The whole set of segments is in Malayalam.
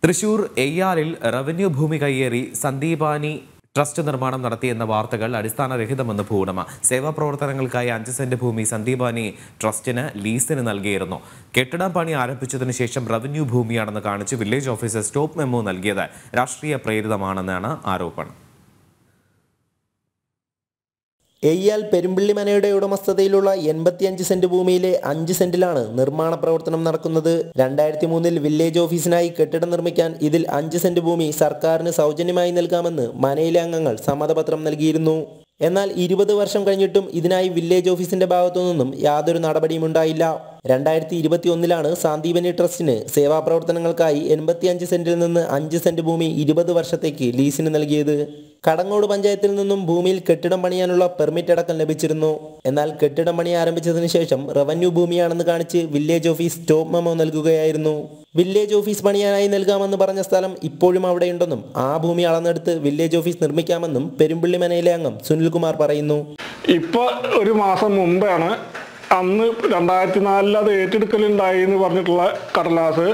തൃശൂർ എയ്യാറിൽ റവന്യൂ ഭൂമി കയ്യേറി സന്ദീപാനി ട്രസ്റ്റ് നിർമ്മാണം നടത്തിയെന്ന വാർത്തകൾ അടിസ്ഥാനരഹിതമെന്ന് ഭൂവുടമ സേവാ പ്രവർത്തനങ്ങൾക്കായി അഞ്ച് സെന്റ് ഭൂമി സന്ദീപാനി ട്രസ്റ്റിന് ലീസിന് നൽകിയിരുന്നു കെട്ടിടം പണി ആരംഭിച്ചതിനു ശേഷം റവന്യൂ ഭൂമിയാണെന്ന് കാണിച്ച് വില്ലേജ് ഓഫീസർ സ്റ്റോപ്പ് മെമ്മോ നൽകിയത് രാഷ്ട്രീയ പ്രേരിതമാണെന്നാണ് ആരോപണം എയ്യാൽ പെരുമ്പിള്ളി മനയുടെ ഉടമസ്ഥതയിലുള്ള എൺപത്തിയഞ്ച് സെന്റ് ഭൂമിയിലെ അഞ്ച് സെന്റിലാണ് നിർമ്മാണ പ്രവർത്തനം നടക്കുന്നത് രണ്ടായിരത്തി മൂന്നിൽ വില്ലേജ് ഓഫീസിനായി കെട്ടിടം നിർമ്മിക്കാൻ ഇതിൽ അഞ്ച് സെന്റ് ഭൂമി സർക്കാരിന് സൗജന്യമായി നൽകാമെന്ന് മനയിലെ അംഗങ്ങൾ സമ്മതപത്രം നൽകിയിരുന്നു എന്നാൽ ഇരുപത് വർഷം കഴിഞ്ഞിട്ടും ഇതിനായി വില്ലേജ് ഓഫീസിന്റെ ഭാഗത്തു നിന്നും യാതൊരു നടപടിയും ഉണ്ടായില്ല രണ്ടായിരത്തി ഇരുപത്തി ഒന്നിലാണ് സാന്ദീപനി ട്രസ്റ്റിന് സേവാ പ്രവർത്തനങ്ങൾക്കായി എൺപത്തിയഞ്ച് സെന്റിൽ നിന്ന് അഞ്ച് സെന്റ് ഭൂമി ഇരുപത് വർഷത്തേക്ക് ലീസിന് നൽകിയത് കടങ്ങോട് പഞ്ചായത്തിൽ നിന്നും ഭൂമിയിൽ കെട്ടിടം പണിയാനുള്ള പെർമിറ്റ് അടക്കം ലഭിച്ചിരുന്നു എന്നാൽ കെട്ടിടം പണി ആരംഭിച്ചതിന് ശേഷം റവന്യൂ ഭൂമിയാണെന്ന് കാണിച്ച് വില്ലേജ് ഓഫീസ് സ്റ്റോപ്പ് മെമ്മോ നൽകുകയായിരുന്നു വില്ലേജ് ഓഫീസ് പണിയാനായി നൽകാമെന്ന് പറഞ്ഞ സ്ഥലം ഇപ്പോഴും അവിടെയുണ്ടെന്നും ആ ഭൂമി അളന്നെടുത്ത് വില്ലേജ് ഓഫീസ് നിർമ്മിക്കാമെന്നും പെരുമ്പിള്ളി മനയിലെ അംഗം സുനിൽകുമാർ പറയുന്നു ഇപ്പൊ ഒരു മാസം മുമ്പാണ് അന്ന് രണ്ടായിരത്തി നാലിൽ അത് ഏറ്റെടുക്കലുണ്ടായി എന്ന് പറഞ്ഞിട്ടുള്ള കടലാസ്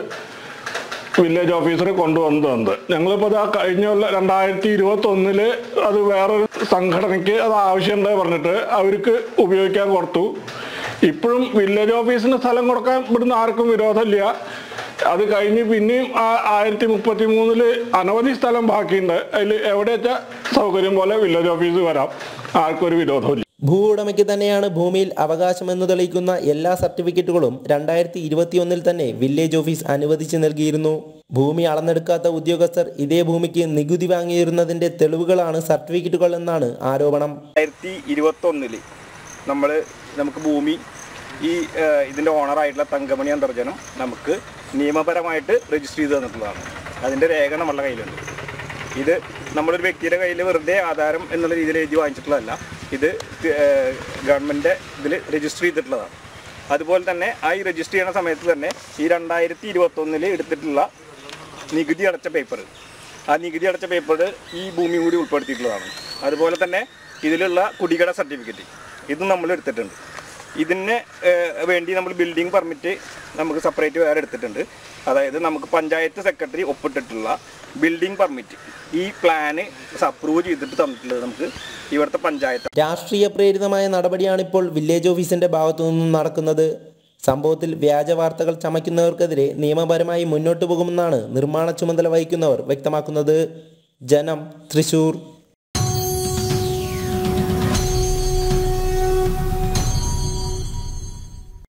വില്ലേജ് ഓഫീസർ കൊണ്ടുവന്നു തന്നത് ഞങ്ങളിപ്പോൾ ആ കഴിഞ്ഞ കൊല്ലം രണ്ടായിരത്തി ഇരുപത്തി ഒന്നില് അത് വേറൊരു സംഘടനയ്ക്ക് അത് ആവശ്യമുണ്ട് പറഞ്ഞിട്ട് അവർക്ക് ഉപയോഗിക്കാൻ കൊടുത്തു ഇപ്പോഴും വില്ലേജ് ഓഫീസിന് സ്ഥലം കൊടുക്കാൻ ഇവിടുന്ന് ആർക്കും വിരോധമില്ല അത് കഴിഞ്ഞ് പിന്നെയും ആ ആയിരത്തി മുപ്പത്തി മൂന്നില് അനവധി സ്ഥലം ബാക്കിയുണ്ട് അതിൽ എവിടെ വെച്ചാൽ സൗകര്യം പോലെ വില്ലേജ് ഓഫീസ് വരാം ആർക്കും ഒരു വിരോധമില്ല ഭൂ ഉടമയ്ക്ക് തന്നെയാണ് ഭൂമിയിൽ അവകാശമെന്ന് തെളിയിക്കുന്ന എല്ലാ സർട്ടിഫിക്കറ്റുകളും രണ്ടായിരത്തി ഇരുപത്തിയൊന്നിൽ തന്നെ വില്ലേജ് ഓഫീസ് അനുവദിച്ച് നൽകിയിരുന്നു ഭൂമി അളന്നെടുക്കാത്ത ഉദ്യോഗസ്ഥർ ഇതേ ഭൂമിക്ക് നികുതി വാങ്ങിയിരുന്നതിന്റെ തെളിവുകളാണ് സർട്ടിഫിക്കറ്റുകൾ എന്നാണ് ആരോപണം രണ്ടായിരത്തി ഇരുപത്തൊന്നില് നമ്മൾ നമുക്ക് ഭൂമി ഈ ഏഹ്, ഇതിൻ്റെ ഓണറായിട്ടുള്ള തങ്കമണി അന്തർജനം നമുക്ക് നിയമപരമായിട്ട് രജിസ്റ്റർ ചെയ്ത് തന്നിട്ടുള്ളതാണ് അതിൻ്റെ രേഖ നമ്മളുടെ കയ്യിലുണ്ട് ഇത് നമ്മളൊരു വ്യക്തിയുടെ കയ്യിൽ വെറുതെ ആധാരം എന്നുള്ള രീതിയിൽ എഴുതി വാങ്ങിച്ചിട്ടുള്ളതല്ല ഇത് ഏഹ്, ഗവൺമെൻറ് ഇതിൽ രജിസ്റ്റർ ചെയ്തിട്ടുള്ളതാണ് അതുപോലെ തന്നെ ആ ഈ രജിസ്റ്റർ ചെയ്യുന്ന സമയത്ത് തന്നെ ഈ രണ്ടായിരത്തി ഇരുപത്തൊന്നിൽ എടുത്തിട്ടുള്ള നികുതി അടച്ച പേപ്പർ ആ നികുതി അടച്ച പേപ്പർ ഈ ഭൂമി കൂടി ഉൾപ്പെടുത്തിയിട്ടുള്ളതാണ് അതുപോലെ തന്നെ ഇതിലുള്ള കുടികട സർട്ടിഫിക്കറ്റ് ഇതും നമ്മൾ എടുത്തിട്ടുണ്ട് ഇതിന് ഏഹ്, വേണ്ടി നമ്മൾ ബിൽഡിംഗ് പെർമിറ്റ് നമുക്ക് സെപ്പറേറ്റ് വേറെ എടുത്തിട്ടുണ്ട് അതായത് നമുക്ക് പഞ്ചായത്ത് സെക്രട്ടറി ഒപ്പിട്ടിട്ടുള്ള ബിൽഡിംഗ് പെർമിറ്റ് ഈ പ്ലാന് അപ്രൂവ് ചെയ്തിട്ട് തന്നിട്ടുള്ളത് നമുക്ക് ഇവിടുത്തെ പഞ്ചായത്ത് രാഷ്ട്രീയ പ്രേരിതമായ നടപടിയാണിപ്പോൾ വില്ലേജ് ഓഫീസിന്റെ ഭാഗത്തു നിന്നും നടക്കുന്നത് സംഭവത്തിൽ വ്യാജ വാർത്തകൾ ചമയ്ക്കുന്നവർക്കെതിരെ നിയമപരമായി മുന്നോട്ടു പോകുമെന്നാണ് നിർമ്മാണ ചുമതല വഹിക്കുന്നവർ വ്യക്തമാക്കുന്നത് ജനം തൃശൂർ